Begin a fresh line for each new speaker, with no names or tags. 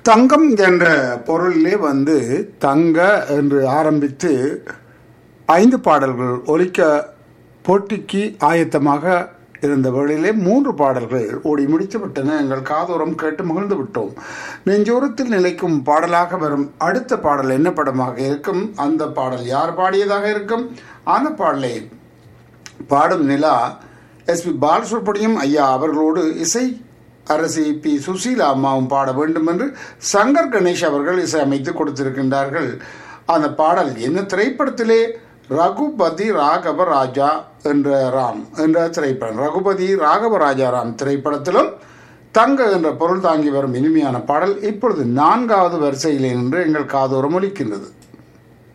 தங்கம் என்ற பொருளிலே வந்து தங்க என்று ஆரம்பித்து ஐந்து பாடல்கள் ஒலிக்க போட்டிக்கு ஆயத்தமாக இருந்த வேளையிலே மூன்று பாடல்கள் ஓடி முடித்து விட்டன எங்கள் காதோரம் கேட்டு மகிழ்ந்து விட்டோம் நெஞ்சோரத்தில் நிலைக்கும் பாடலாக வரும் அடுத்த பாடல் என்ன படமாக இருக்கும் அந்த பாடல் யார் பாடியதாக இருக்கும் அந்த பாடலை பாடும் நிலா எஸ் பி பாலசுப்ரமணியம் ஐயா அவர்களோடு இசை அரசி பி சுசீலா அம்மாவும் பாட வேண்டும் என்று சங்கர் கணேஷ் அவர்கள் இசையமைத்து கொடுத்திருக்கின்றார்கள் அந்த பாடல் என்ன திரைப்படத்திலே ரகுபதி ராகவ ராஜா என்ற ராம் என்ற திரைப்படம் ரகுபதி ராகவ ராஜா ராம் திரைப்படத்திலும் தங்க என்ற பொருள் தாங்கி வரும் இனிமையான பாடல் இப்பொழுது நான்காவது வரிசையிலே நின்று எங்கள் காதோரம் ஒலிக்கின்றது